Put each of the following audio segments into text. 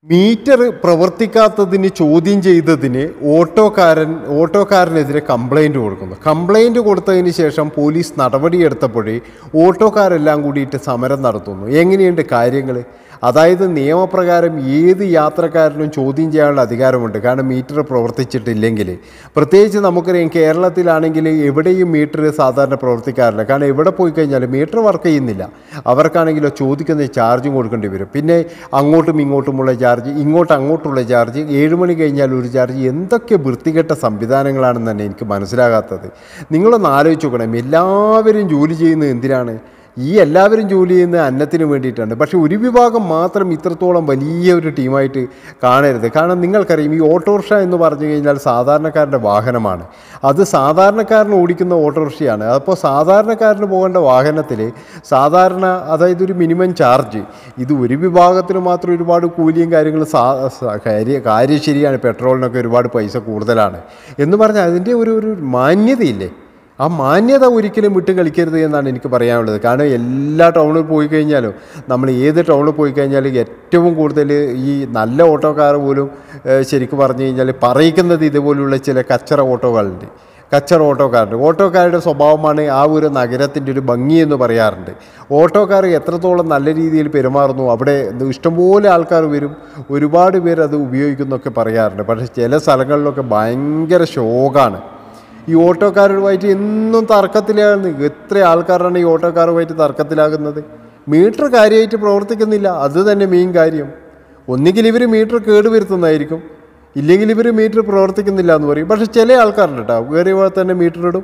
metre പ്രവർത്തിക്കാത്തതിന് ചോദ്യം ചെയ്തതിന് ഓട്ടോക്കാരൻ ഓട്ടോക്കാരനെതിരെ complaint കൊടുക്കുന്നു കംപ്ലൈൻറ്റ് കൊടുത്തതിന് ശേഷം പോലീസ് നടപടിയെടുത്തപ്പോഴേ ഓട്ടോക്കാരെല്ലാം കൂടിയിട്ട് സമരം നടത്തുന്നു എങ്ങനെയുണ്ട് കാര്യങ്ങൾ അതായത് നിയമപ്രകാരം ഏത് യാത്രക്കാരനും ചോദ്യം ചെയ്യാനുള്ള അധികാരമുണ്ട് കാരണം മീറ്റർ പ്രവർത്തിച്ചിട്ടില്ലെങ്കിൽ പ്രത്യേകിച്ച് നമുക്കറിയാം കേരളത്തിലാണെങ്കിൽ എവിടെയും മീറ്റർ സാധാരണ പ്രവർത്തിക്കാറില്ല കാരണം എവിടെ പോയി കഴിഞ്ഞാലും മീറ്റർ വർക്ക് ചെയ്യുന്നില്ല അവർക്കാണെങ്കിലോ ചോദിക്കുന്ന ചാർജും കൊടുക്കേണ്ടി വരും പിന്നെ അങ്ങോട്ടും ഇങ്ങോട്ടുമുള്ള ചാർജ് ഇങ്ങോട്ട് അങ്ങോട്ടുള്ള ചാർജ് ഏഴ് മണി കഴിഞ്ഞാൽ ഒരു ചാർജ് എന്തൊക്കെ വൃത്തികെട്ട സംവിധാനങ്ങളാണെന്ന് തന്നെ എനിക്ക് മനസ്സിലാകാത്തത് നിങ്ങളൊന്ന് ആലോചിച്ച് നോക്കണം എല്ലാവരും ജോലി ചെയ്യുന്നത് എന്തിനാണ് ഈ എല്ലാവരും ജോലി ചെയ്യുന്ന അന്നത്തിന് വേണ്ടിയിട്ടാണ് പക്ഷേ ഒരു വിഭാഗം മാത്രം ഇത്രത്തോളം വലിയ ഒരു ടീമായിട്ട് കാണരുത് കാരണം നിങ്ങൾക്കറിയാം ഈ ഓട്ടോറിക്ഷ എന്ന് പറഞ്ഞു കഴിഞ്ഞാൽ സാധാരണക്കാരൻ്റെ വാഹനമാണ് അത് സാധാരണക്കാരന് ഓടിക്കുന്ന ഓട്ടോറിക്ഷയാണ് അപ്പോൾ സാധാരണക്കാരന് പോകേണ്ട വാഹനത്തിൽ സാധാരണ അതായത് ഒരു മിനിമം ചാർജ് ഇത് ഒരു വിഭാഗത്തിന് മാത്രം ഒരുപാട് കൂലിയും കാര്യങ്ങളും സാ സ- കാര്യ കാര്യം ശരിയാണ് പെട്രോളിനൊക്കെ ഒരുപാട് പൈസ കൂടുതലാണ് എന്ന് പറഞ്ഞാൽ അതിൻ്റെ ഒരു ഒരു മാന്യതയില്ലേ ആ മാന്യത ഒരിക്കലും വിട്ട് കളിക്കരുത് എന്നാണ് എനിക്ക് പറയാനുള്ളത് കാരണം എല്ലാ ടൗണിൽ പോയി കഴിഞ്ഞാലും നമ്മൾ ഏത് ടൗണിൽ പോയി കഴിഞ്ഞാലും ഏറ്റവും കൂടുതൽ ഈ നല്ല ഓട്ടോക്കാർ പോലും ഏഹ്, ശരിക്കും പറഞ്ഞു കഴിഞ്ഞാൽ പറയിക്കുന്നത് ഇതുപോലുള്ള ചില കച്ചറ ഓട്ടോകളുണ്ട് കച്ചറ ഓട്ടോക്കാരുണ്ട് ഓട്ടോക്കാരുടെ സ്വഭാവമാണ് ആ ഒരു നഗരത്തിൻ്റെ ഒരു ഭംഗി എന്ന് പറയാറുണ്ട് ഓട്ടോക്കാർ എത്രത്തോളം നല്ല രീതിയിൽ പെരുമാറുന്നു അവിടെ ഇഷ്ടംപോലെ ആൾക്കാർ വരും ഒരുപാട് പേര് അത് ഉപയോഗിക്കുന്നൊക്കെ പറയാറുണ്ട് പക്ഷേ ചില സ്ഥലങ്ങളിലൊക്കെ ഭയങ്കര ശോകാണ് ഈ ഓട്ടോക്കാരുമായിട്ട് എന്നും തർക്കത്തിലാകുന്നു എത്ര ആൾക്കാരാണ് ഈ ഓട്ടോക്കാരുമായിട്ട് തർക്കത്തിലാകുന്നത് മീറ്റർ കാര്യമായിട്ട് പ്രവർത്തിക്കുന്നില്ല അത് തന്നെ മെയിൻ കാര്യം ഒന്നുകിൽ ഇവർ മീറ്റർ കേടുവരുത്തുന്നതായിരിക്കും ഇല്ലെങ്കിൽ ഇവർ മീറ്റർ പ്രവർത്തിക്കുന്നില്ല എന്ന് പറയും പക്ഷേ ചില ആൾക്കാരുണ്ട് കേട്ടോ കയറിയ തന്നെ മീറ്റർ ഇടും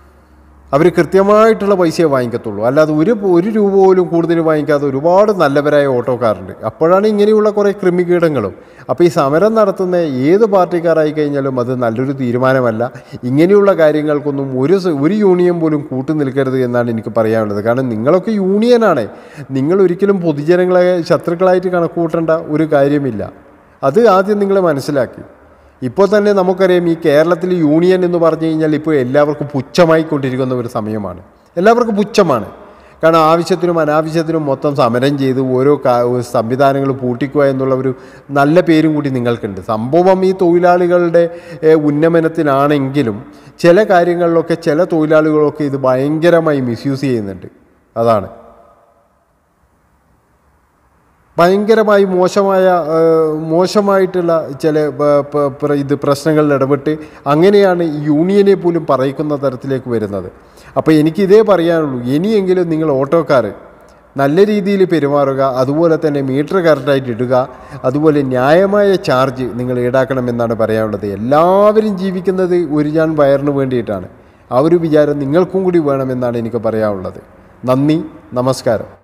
അവർ കൃത്യമായിട്ടുള്ള പൈസയെ വാങ്ങിക്കത്തുള്ളൂ അല്ലാതെ ഒരു ഒരു രൂപ പോലും കൂടുതൽ വാങ്ങിക്കാതെ ഒരുപാട് നല്ലവരായ ഓട്ടോക്കാരുണ്ട് അപ്പോഴാണ് ഇങ്ങനെയുള്ള കുറേ കൃമികീടങ്ങളും അപ്പോൾ ഈ സമരം നടത്തുന്ന ഏത് പാർട്ടിക്കാരായി കഴിഞ്ഞാലും അത് നല്ലൊരു തീരുമാനമല്ല ഇങ്ങനെയുള്ള കാര്യങ്ങൾക്കൊന്നും ഒരു സ- ഒരു യൂണിയൻ പോലും കൂട്ടു നിൽക്കരുത് എന്നാണ് എനിക്ക് പറയാനുള്ളത് കാരണം നിങ്ങളൊക്കെ യൂണിയനാണ് നിങ്ങൾ ഒരിക്കലും പൊതുജനങ്ങളെ ശത്രുക്കളായിട്ട് കണക്കൂട്ടേണ്ട ഒരു കാര്യമില്ല അത് ആദ്യം നിങ്ങൾ മനസ്സിലാക്കി ഇപ്പോൾ തന്നെ നമുക്കറിയാം ഈ കേരളത്തിൽ യൂണിയൻ എന്ന് പറഞ്ഞു കഴിഞ്ഞാൽ ഇപ്പോൾ എല്ലാവർക്കും പുച്ഛമായിക്കൊണ്ടിരിക്കുന്ന ഒരു സമയമാണ് എല്ലാവർക്കും പുച്ഛമാണ് കാരണം ആവശ്യത്തിനും അനാവശ്യത്തിനും മൊത്തം സമരം ചെയ്ത് ഓരോ കാ- സംവിധാനങ്ങൾ പൂട്ടിക്കുക എന്നുള്ള ഒരു നല്ല പേരും കൂടി നിങ്ങൾക്കുണ്ട് സംഭവം ഈ തൊഴിലാളികളുടെ ഏഹ്, ഉന്നമനത്തിനാണെങ്കിലും ചില കാര്യങ്ങളിലൊക്കെ ചില തൊഴിലാളികളൊക്കെ ഇത് ഭയങ്കരമായി മിസ്യൂസ് ചെയ്യുന്നുണ്ട് അതാണ് ഭയങ്കരമായി മോശമായ ആ, മോശമായിട്ടുള്ള ചില പ- പ- പ്ര- ഇത് പ്രശ്നങ്ങളിൽ ഇടപെട്ട് അങ്ങനെയാണ് ഈ യൂണിയനെ പോലും പറയിക്കുന്ന തരത്തിലേക്ക് വരുന്നത് അപ്പോൾ എനിക്ക് ഇതേ പറയാനുള്ളൂ ഇനിയെങ്കിലും നിങ്ങൾ ഓട്ടോക്കാർ നല്ല രീതിയിൽ പെരുമാറുക അതുപോലെ തന്നെ മീറ്റർ കറക്റ്റായിട്ട് ഇടുക അതുപോലെ ന്യായമായ ചാർജ് നിങ്ങൾ ഈടാക്കണമെന്നാണ് പറയാനുള്ളത് എല്ലാവരും ജീവിക്കുന്നത് ഒരു ഞാൻ വയറിന് വേണ്ടിയിട്ടാണ് ആ ഒരു വിചാരം നിങ്ങൾക്കും കൂടി വേണമെന്നാണ് എനിക്ക് പറയാനുള്ളത് നന്ദി നമസ്കാരം